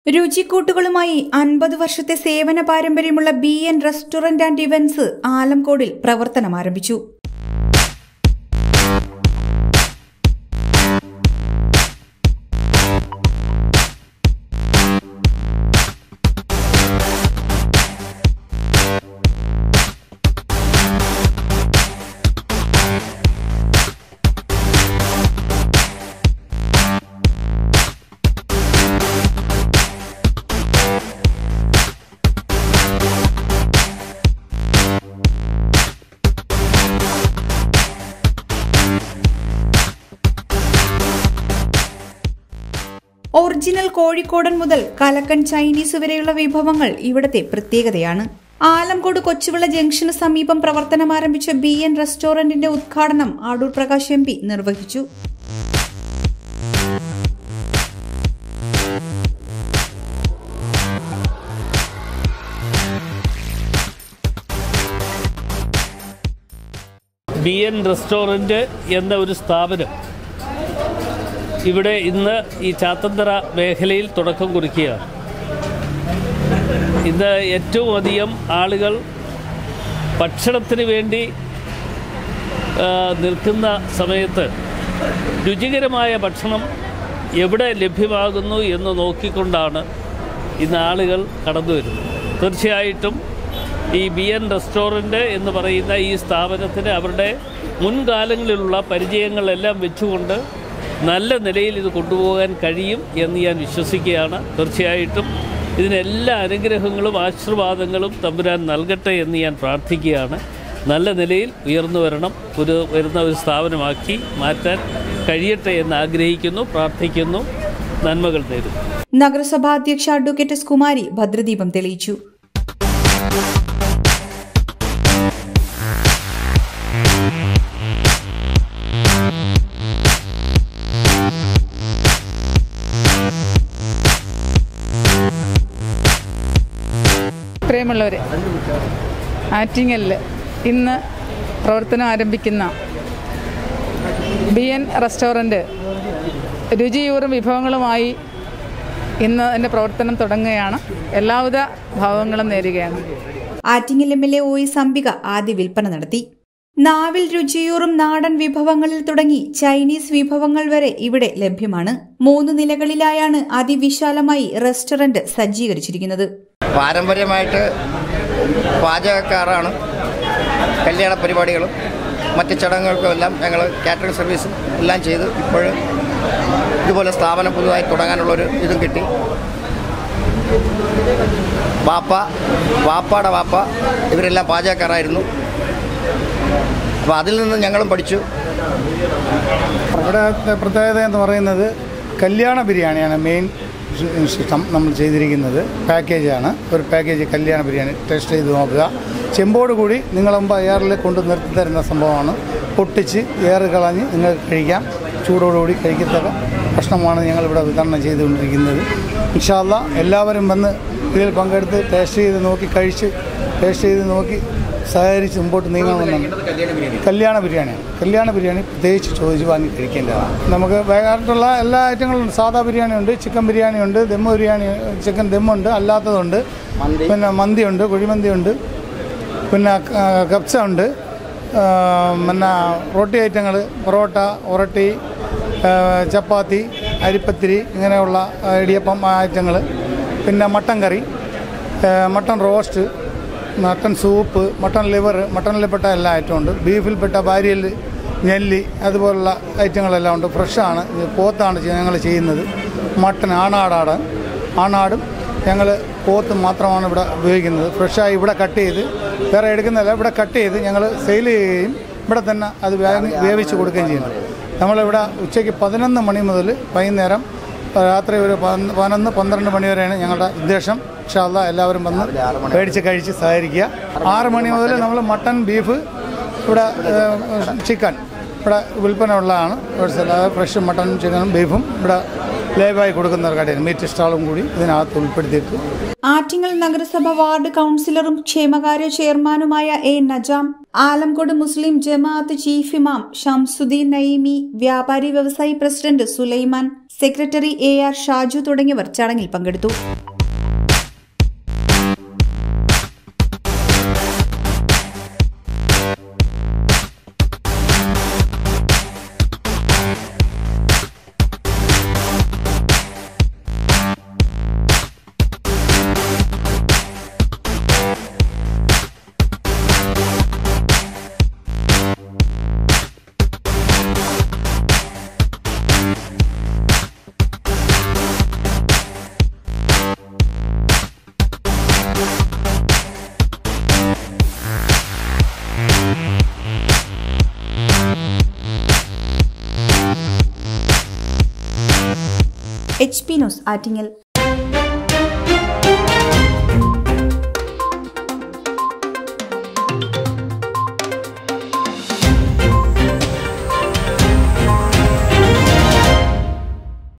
രുചിക്കൂട്ടുകളുമായി അൻപത് വർഷത്തെ സേവന പാരമ്പര്യമുള്ള B N restaurant and events ആലംകോടിൽ പ്രവർത്തനം ആരംഭിച്ചു ഒറിജിനൽ കോഴിക്കോടൻ മുതൽ കലക്കൻ ചൈനീസ് വരെയുള്ള വിഭവങ്ങൾ ഇവിടത്തെ പ്രത്യേകതയാണ് ആലംകോട് കൊച്ചുവിള ജംഗ്ഷന് സമീപം പ്രവർത്തനം ആരംഭിച്ച ബി എൻ റെസ്റ്റോറന്റിന്റെ ഉദ്ഘാടനം അടൂർ പ്രകാശ് എം പി നിർവഹിച്ചു ബി എൻ റെസ്റ്റോറൻറ്റ് എന്ന ഒരു സ്ഥാപനം ഇവിടെ ഇന്ന് ഈ ചാത്തന്തറ മേഖലയിൽ തുടക്കം കുറിക്കുകയാണ് ഇന്ന് ഏറ്റവും അധികം ആളുകൾ ഭക്ഷണത്തിന് വേണ്ടി ആ, നിൽക്കുന്ന സമയത്ത് രുചികരമായ ഭക്ഷണം എവിടെ ലഭ്യമാകുന്നു എന്ന് നോക്കിക്കൊണ്ടാണ് ഇന്ന് ആളുകൾ കടന്നു വരുന്നത് തീർച്ചയായിട്ടും ഈ ബി എൻ റെസ്റ്റോറൻറ്റ് എന്ന് പറയുന്ന ഈ സ്ഥാപനത്തിന് അവരുടെ മുൻകാലങ്ങളിലുള്ള പരിചയങ്ങളെല്ലാം വെച്ചുകൊണ്ട് നല്ല നിലയിൽ ഇത് കൊണ്ടുപോകാൻ കഴിയും എന്ന് ഞാൻ വിശ്വസിക്കുകയാണ് തീർച്ചയായിട്ടും ഇതിനെല്ലാ അനുഗ്രഹങ്ങളും ആശീർവാദങ്ങളും തമ്പുരാൻ നൽകട്ടെ എന്ന് ഞാൻ പ്രാർത്ഥിക്കുകയാണ് നല്ല നിലയിൽ ഉയർന്നു വരണം ഒരു വരുന്ന ഒരു സ്ഥാപനമാക്കി മാറ്റാൻ കഴിയട്ടെ എന്ന് ആഗ്രഹിക്കുന്നു പ്രാർത്ഥിക്കുന്നു നന്മകൾ നേരുന്നു നഗരസഭാ അധ്യക്ഷ അഡ്വക്കേറ്റ് എസ് കുമാരി ഭദ്രദീപം തെളിയിച്ചു പ്രിയമുള്ളവരെ ആറ്റിങ്ങലിൽ ഇന്ന് പ്രവർത്തനം ആരംഭിക്കുന്ന ബി എൻ റെസ്റ്റോറൻറ്റ് രുചിയൂറും വിഭവങ്ങളുമായി ഇന്ന് അതിൻ്റെ പ്രവർത്തനം തുടങ്ങുകയാണ് എല്ലാവിധ ഭാവങ്ങളും നേരുകയാണ് Attingal M L A O S Ambika ആദ്യ വിൽപ്പന നടത്തി നാവിൽ രുചിയൂറും നാടൻ വിഭവങ്ങളിൽ തുടങ്ങി ചൈനീസ് വിഭവങ്ങൾ വരെ ഇവിടെ ലഭ്യമാണ് മൂന്ന് നിലകളിലായാണ് അതിവിശാലമായി റെസ്റ്റോറന്റ് സജ്ജീകരിച്ചിരിക്കുന്നത് പാരമ്പര്യമായിട്ട് പാചകക്കാരാണ് കല്യാണ പരിപാടികളും മറ്റ് ചടങ്ങുകൾക്കും എല്ലാം ഞങ്ങൾ കാറ്ററിംഗ് സർവീസും എല്ലാം ചെയ്ത് ഇപ്പോൾ ഇതുപോലെ സ്ഥാപനം പുതുതായി തുടങ്ങാനുള്ളൊരു ഇതും കിട്ടി വാപ്പ വാപ്പാടെ വാപ്പ ഇവരെല്ലാം പാചകക്കാരായിരുന്നു അപ്പോൾ അതിൽ നിന്ന് ഞങ്ങളും പഠിച്ചു ഇവിടെ പ്രത്യേകത എന്ന് പറയുന്നത് കല്യാണ ബിരിയാണിയാണ് മെയിൻ സിസ്റ്റം നമ്മൾ ചെയ്തിരിക്കുന്നത് പാക്കേജാണ് ഒരു പാക്കേജ് കല്യാണ ബിരിയാണി ടേസ്റ്റ് ചെയ്ത് നോക്കുക ചെമ്പോട് കൂടി നിങ്ങൾ മുമ്പ് എയറിൽ കൊണ്ട് നിർത്തി തരുന്ന സംഭവമാണ് പൊട്ടിച്ച് എയർ കളഞ്ഞ് നിങ്ങൾക്ക് കഴിക്കാം ചൂടോടുകൂടി കഴിക്കത്തക്ക ഭക്ഷണമാണ് ഞങ്ങളിവിടെ വിതരണം ചെയ്തുകൊണ്ടിരിക്കുന്നത് ഇൻഷാല്ല എല്ലാവരും വന്ന് ഇതിൽ പങ്കെടുത്ത് ടേസ്റ്റ് ചെയ്ത് നോക്കി കഴിച്ച് ടേസ്റ്റ് ചെയ്ത് നോക്കി സഹകരിച്ച് മുമ്പോട്ട് നീങ്ങണമെന്നാണ് കല്യാണ ബിരിയാണിയാണ് കല്യാണ ബിരിയാണി പ്രത്യേകിച്ച് ചോദിച്ച് വാങ്ങി കഴിക്കേണ്ടതാണ് നമുക്ക് വേറായിട്ടുള്ള എല്ലാ ഐറ്റങ്ങളും ഉണ്ട് സാധാ ബിരിയാണി ഉണ്ട് ചിക്കൻ ബിരിയാണി ഉണ്ട് ദമ്മ് ബിരിയാണി ചിക്കൻ ദമ്മുണ്ട് അല്ലാത്തതുണ്ട് പിന്നെ മന്തിയുണ്ട് കുഴിമന്തിയുണ്ട് പിന്നെ ആ, കപ്സ ഉണ്ട് ആ, പിന്നെ റൊട്ടി ഐറ്റങ്ങൾ പൊറോട്ട ഉറട്ടി ആ, ചപ്പാത്തി അരിപ്പത്തിരി ഇങ്ങനെയുള്ള ആ, ഇടിയപ്പം ഐറ്റങ്ങൾ പിന്നെ മട്ടൻ കറി ആ, mutton roast mutton soup mutton liver മട്ടണിൽപ്പെട്ട എല്ലാ ഐറ്റവും ഉണ്ട് ബീഫിൽപ്പെട്ട ഭാര്യയിൽ നെല്ലി അതുപോലുള്ള ഐറ്റങ്ങളെല്ലാം ഉണ്ട് ഫ്രഷാണ് ഇത് പോത്താണ് ഞങ്ങൾ ചെയ്യുന്നത് മട്ടൻ ആണാടാണ് ആണാടും ഞങ്ങൾ പോത്ത് മാത്രമാണ് ഇവിടെ ഉപയോഗിക്കുന്നത് ഫ്രഷായി ഇവിടെ കട്ട് ചെയ്ത് വേറെ എടുക്കുന്നില്ല ഇവിടെ കട്ട് ചെയ്ത് ഞങ്ങൾ സെയിൽ ചെയ്യുകയും ഇവിടെ തന്നെ അത് വേ- വേവിച്ച് കൊടുക്കുകയും ചെയ്യുന്നു നമ്മളിവിടെ ഉച്ചയ്ക്ക് പതിനൊന്ന് മണി മുതൽ വൈകുന്നേരം രാത്രി ഒരു പതിനൊന്ന് പതിനൊന്ന് പന്ത്രണ്ട് മണി വരെയാണ് ഞങ്ങളുടെ ഉദ്ദേശം ഇൻഷാല്ല എല്ലാവരും വന്ന് മേടിച്ച് കഴിച്ച് സഹകരിക്കുക ആറ് മണി മുതൽ നമ്മൾ മട്ടൺ ബീഫ് ഇവിടെ ചിക്കൻ ഇവിടെ വിൽപ്പന ഉള്ളതാണ് ഹോൾസെയിൽ അതായത് ഫ്രഷ് മട്ടൺ ചിക്കനും ബീഫും ഇവിടെ ലൈവായി കൊടുക്കുന്ന ഒരു കടയാണ് മീറ്റ് സ്റ്റാളും കൂടി ഇതിനകത്ത് ഉൾപ്പെടുത്തിയിട്ട് ആറ്റിങ്ങൽ നഗരസഭ വാർഡ് കൌൺസിലറും ക്ഷേമകാര്യ ചെയർമാനുമായ എ നജാം ആലംകോട് മുസ്ലിം ജമാഅത്ത് ചീഫ് ഇമാം ഷംസുദ്ദീൻ നയിമി വ്യാപാരി വ്യവസായി president Sulaiman secretary A R Shaju തുടങ്ങിയവർ ചടങ്ങിൽ പങ്കെടുത്തു എച്ച് പി ന്യൂസ് ആറ്റിങ്ങൽ